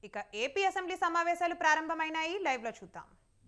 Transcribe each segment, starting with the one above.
ఇక AP assembly సమావేశాలు ప్రారంభమైనాయి live లో చూద్దాం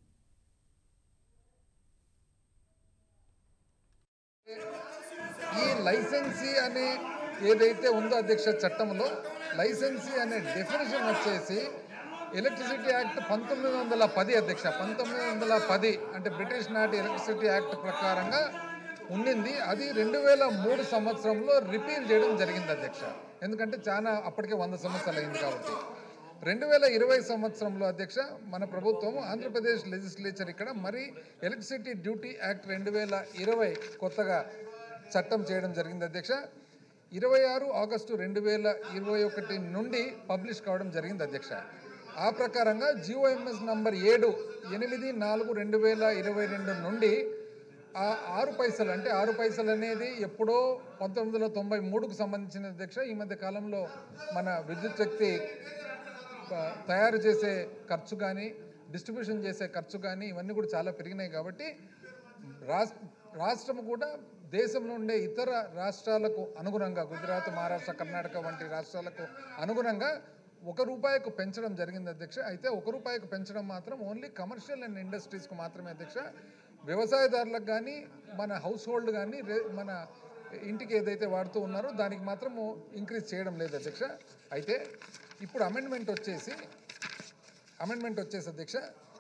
ఈ లైసెన్సీ అనే ఏదైతే ఉందో అధ్యక్ష చట్టంలో లైసెన్సీ అనే డెఫినేషన్ వచ్చేసి ఎలక్ట్రిసిటీ యాక్ట్ పంతొమ్మిది వందల పది అధ్యక్ష పంతొమ్మిది వందల పది అంటే బ్రిటిష్ నాటి ఎలక్ట్రిసిటీ యాక్ట్ ప్రకారంగా ఉండింది అది రెండు వేల మూడు సంవత్సరంలో రిపీల్ చేయడం జరిగింది అధ్యక్ష ఎందుకంటే చాలా అప్పటికే వంద సంవత్సరాలు అయింది కాబట్టి రెండు వేల ఇరవై సంవత్సరంలో అధ్యక్ష మన ప్రభుత్వం ఆంధ్రప్రదేశ్ లెజిస్లేచర్ ఇక్కడ మరి ఎలక్ట్రిసిటీ డ్యూటీ యాక్ట్ రెండు వేల ఇరవై కొత్తగా చట్టం చేయడం జరిగింది అధ్యక్ష ఇరవై ఆరు ఆగస్టు రెండు వేల ఇరవై ఒకటి నుండి పబ్లిష్ కావడం జరిగింది అధ్యక్ష ఆ ప్రకారంగా జిఓఎంఎస్ నంబర్ ఏడు ఎనిమిది నాలుగు రెండు వేల ఇరవై రెండు నుండి ఆ ఆరు పైసలు అంటే ఆరు పైసలు అనేది ఎప్పుడో పంతొమ్మిది వందల తొంభై మూడుకు సంబంధించిన అధ్యక్ష ఈ మధ్య కాలంలో మన విద్యుత్ శక్తి ఆ, తయారు చేసే ఖర్చు కానీ డిస్ట్రిబ్యూషన్ చేసే ఖర్చు కానీ ఇవన్నీ కూడా చాలా పెరిగినాయి కాబట్టి రాష్ట్ర రాష్ట్రం కూడా దేశంలో ఉండే ఇతర రాష్ట్రాలకు అనుగుణంగా గుజరాత్ మహారాష్ట్ర కర్ణాటక వంటి రాష్ట్రాలకు అనుగుణంగా ఒక రూపాయికు పెంచడం జరిగింది అధ్యక్ష అయితే ఒక రూపాయికు పెంచడం మాత్రం ఓన్లీ కమర్షియల్ అండ్ ఇండస్ట్రీస్కు మాత్రమే అధ్యక్ష వ్యవసాయదారులకు కానీ మన హౌస్ హోల్డ్ కానీ రే- మన ఇంటికి ఏదైతే వాడుతూ ఉన్నారో దానికి మాత్రము ఇంక్రీజ్ చేయడం లేదు అధ్యక్ష అయితే ఇప్పుడు అమెండ్మెంట్ వచ్చేసి అమెండ్మెంట్ వచ్చేసి అధ్యక్ష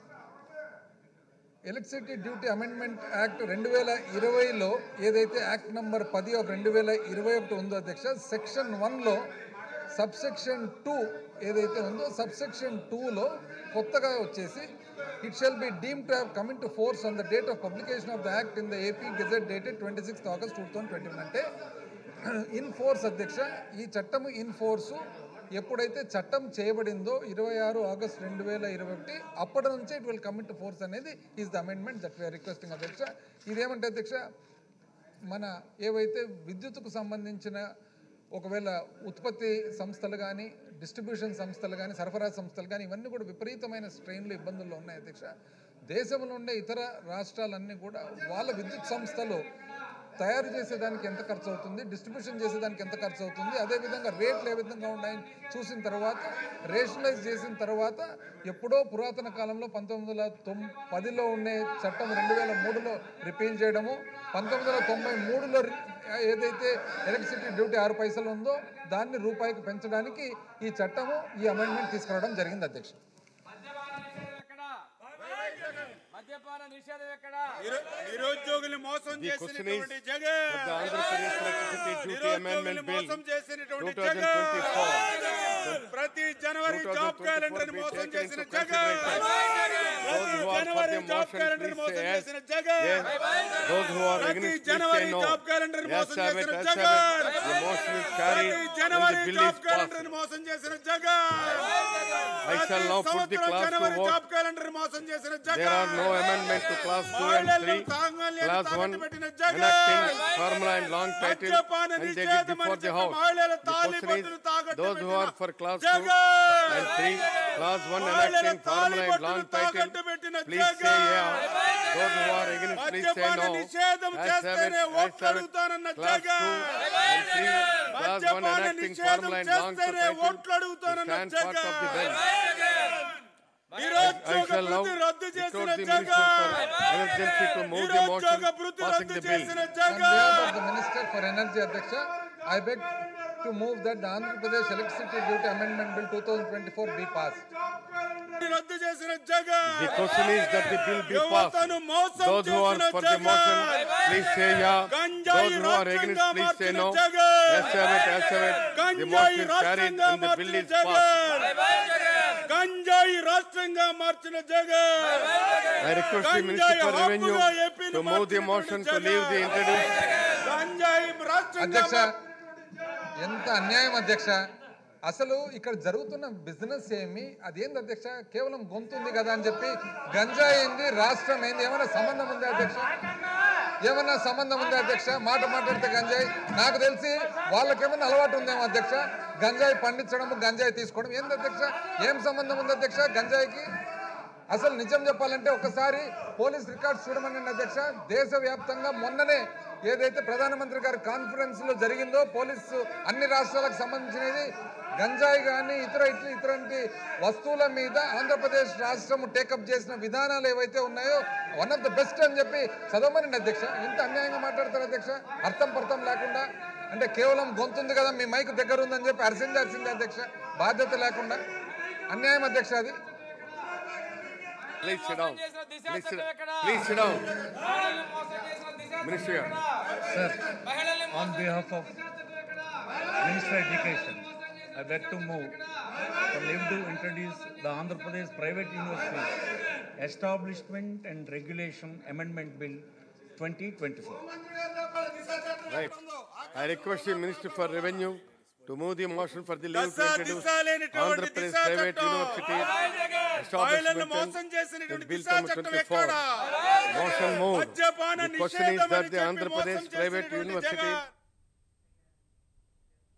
ఎలక్ట్రిసిటీ డ్యూటీ అమెండ్మెంట్ యాక్ట్ రెండు వేల ఇరవైలో ఏదైతే యాక్ట్ నంబర్ పది ఆఫ్ రెండు వేల ఇరవై ఒకటి ఉందో అధ్యక్ష సెక్షన్ వన్లో సబ్సెక్షన్ టూ ఏదైతే ఉందో సబ్సెక్షన్ టూలో కొత్తగా వచ్చేసి it shall be deem to have coming to force on the date of publication of the act in the AP gazette dated twenty sixth August two thousand twenty అంటే in force అధ్యక్ష ఈ చట్టము in force ఎప్పుడైతే చట్టం చేయబడిందో ఇరవై ఆరు August రెండు వేల ఇరవై ఒకటి అప్పటి నుంచే it will commit to force అనేది is the amendment that we are requesting అధ్యక్ష ఇదేమంటే అధ్యక్ష మన ఏవైతే విద్యుత్తుకు సంబంధించిన ఒకవేళ ఉత్పత్తి సంస్థలు కానీ డిస్ట్రిబ్యూషన్ సంస్థలు కానీ సరఫరా సంస్థలు కానీ ఇవన్నీ కూడా విపరీతమైన స్ట్రెయిన్లు ఇబ్బందుల్లో ఉన్నాయి అధ్యక్ష దేశంలో ఉండే ఇతర రాష్ట్రాలన్నీ కూడా వాళ్ళ విద్యుత్ సంస్థలు తయారు చేసేదానికి ఎంత ఖర్చు అవుతుంది డిస్ట్రిబ్యూషన్ చేసేదానికి ఎంత ఖర్చు అవుతుంది అదేవిధంగా రేట్లు ఏ విధంగా ఉన్నాయని చూసిన తర్వాత రేషనలైజ్ చేసిన తర్వాత ఎప్పుడో పురాతన కాలంలో పంతొమ్మిది వందల తొమ్ పదిలో ఉండే చట్టం రెండు వేల మూడులో రిపీల్ చేయడము పంతొమ్మిది వందల తొంభై మూడులో రి- ఏదైతే ఎలక్ట్రిసిటీ డ్యూటీ ఆరు పైసలు ఉందో దాన్ని రూపాయికి పెంచడానికి ఈ చట్టము ఈ అమెండ్మెంట్ తీసుకురావడం జరిగింది అధ్యక్ష ఎక్కడ మద్యపాన నిషేధం ఎక్కడ నిరు- నిరుద్యోగుల్ని మోసం The question చేసినటువంటి is Jagan the Andhra Pradesh Electricity Duty నిరుద్యోగుల్ని Amendment Bill మోసం చేసినటువంటి 2024 జగన్ ప్రతి జనవరి జాబ్ 2024 క్యాలెండర్ be మోసం taken చేసిన into జగన్ consideration. Those ప్రతి who are for జనవరి the job motion, calendar please మోసం say yes. చేసిన Jagan Yes. Those who are ప్రతి against, please say జనవరి no. జాబ్ క్యాలెండర్ Yes, మోసం have it, చేసిన yes, Jagan have it. The motion is carried ప్రతి and జనవరి the bill job is calendar passed. మోసం చేసిన Jagan I shall now put the సంవత్సరం class to జనవరి vote. జాబ్ క్యాలెండర్ మోసం చేసిన Jagan There are no amendment to class 2 and మహిళలను 3. తాంగల్యాన్ని Class 1 తాకట్టు పెట్టిన Jagan enacting formula and long title మద్యపాన and take it నిషేధం before అని the చెప్పి house. మహిళల The question తాళిబొట్టును is, తాకట్టు those who are పెట్టిన for class 2 Jagan and 3, class 1 మహిళల enacting formula and long తాళిబొట్టును తాకట్టు title, పెట్టిన please say Jagan yeah. Those who are against, please say మద్యపాన no. నిషేధం Ayes have it, చేస్తేనే ayes ఓట్లు have it. అడుగుతానన్న Class 2 Jagan and 3, class 1 మద్యపాన enacting నిషేధం formula and long చేస్తేనే title, ఓట్లు అడుగుతానన్న stand part of the Jagan bill. I నిరుద్యోగ shall now వృత్తి రద్దు చేసిన request the Minister Jagan for Emergency to move the motion నిరుద్యోగ వృత్తి passing రద్దు the bill. చేసిన On behalf Jagan of the Minister for Energy, Adyaksha, I beg to move that the Andhra Pradesh Electricity Duty Amendment Bill 2024 be passed. రద్దు చేసిన Jagan The question is that the bill be passed. యువతను మోసం Those who are చేసిన for the motion, Jagan please say yeah. గంజాయి Those who are against, రాష్ట్రంగా please say మార్చిన no. Jagan Yes, have it, yes, have it. The గంజాయి motion is carried రాష్ట్రంగా and the bill మార్చిన is passed. Jagan గంజాయి రాష్ట్రంగా మార్చిన Jagan I request the Minister గంజాయి for Revenue హక్కుగా ఏపీని to move the మార్చినటువంటి motion to leave the Jagan. introduced. గంజాయి రాష్ట్రంగా అధ్యక్ష ఎంత అన్యాయం అధ్యక్ష అసలు ఇక్కడ జరుగుతున్న బిజినెస్ ఏమి అదేంది అధ్యక్ష కేవలం గొంతుంది కదా అని చెప్పి గంజా ఏంది రాష్ట్రం ఏంది ఏమైనా సంబంధం ఉందా అధ్యక్ష ఏమన్నా సంబంధం ఉందా అధ్యక్ష మాట మాట్లాడితే గంజాయి నాకు తెలిసి వాళ్ళకేమైనా అలవాటు ఉందేమో అధ్యక్ష గంజాయి పండించడం గంజాయి తీసుకోవడం ఏంది అధ్యక్ష ఏం సంబంధం ఉంది అధ్యక్ష గంజాయికి అసలు నిజం చెప్పాలంటే ఒకసారి పోలీస్ రికార్డ్స్ చూడమని అధ్యక్ష దేశవ్యాప్తంగా మొన్ననే ఏదైతే ప్రధానమంత్రి గారి కాన్ఫరెన్స్ లో జరిగిందో పోలీసు అన్ని రాష్ట్రాలకు సంబంధించినది గంజాయి కానీ ఇతర ఇతర ఇతరంటి వస్తువుల మీద ఆంధ్రప్రదేశ్ రాష్ట్రం టేకప్ చేసిన విధానాలు ఏవైతే ఉన్నాయో వన్ ఆఫ్ ద బెస్ట్ అని చెప్పి చదవమని అధ్యక్ష ఇంత అన్యాయంగా మాట్లాడతారు అధ్యక్ష అర్థం పర్థం లేకుండా అంటే కేవలం గొంతుంది కదా మీ మైక్ దగ్గర ఉందని చెప్పి అరిసిందాల్సిందే అధ్యక్ష బాధ్యత లేకుండా అన్యాయం అధ్యక్ష అది ప్లీజ్ సిట్ డౌన్ చేసిన దిశ ప్లీజ్ చట్టం ఎక్కడ? ప్లీజ్ సిట్ డౌన్ మహిళల్ని మోసం చేసిన దిశ చట్టం మినిస్టర్ గారు ఎక్కడ? మహిళల్ని On మోసం behalf చేసిన of దిశ చట్టం ఎక్కడ? Minister of Education, I beg to move for leave to introduce the Andhra Pradesh Private Universities Establishment and Regulation Amendment Bill 2024. Right. I request the Minister for Revenue to move the motion for the leave to దశ introduce దిశ లేనిటువంటి Andhra Pradesh దిశ Private చట్టం. University మహిళలను establishment మోసం and చేసినటువంటి Bill దిశా number చట్టం 24. ఎక్కడ Motion moved. మద్యపాన The question is నిషేధం that అని the చెప్పి Andhra మోసం Pradesh Private చేసినటువంటి University జగన్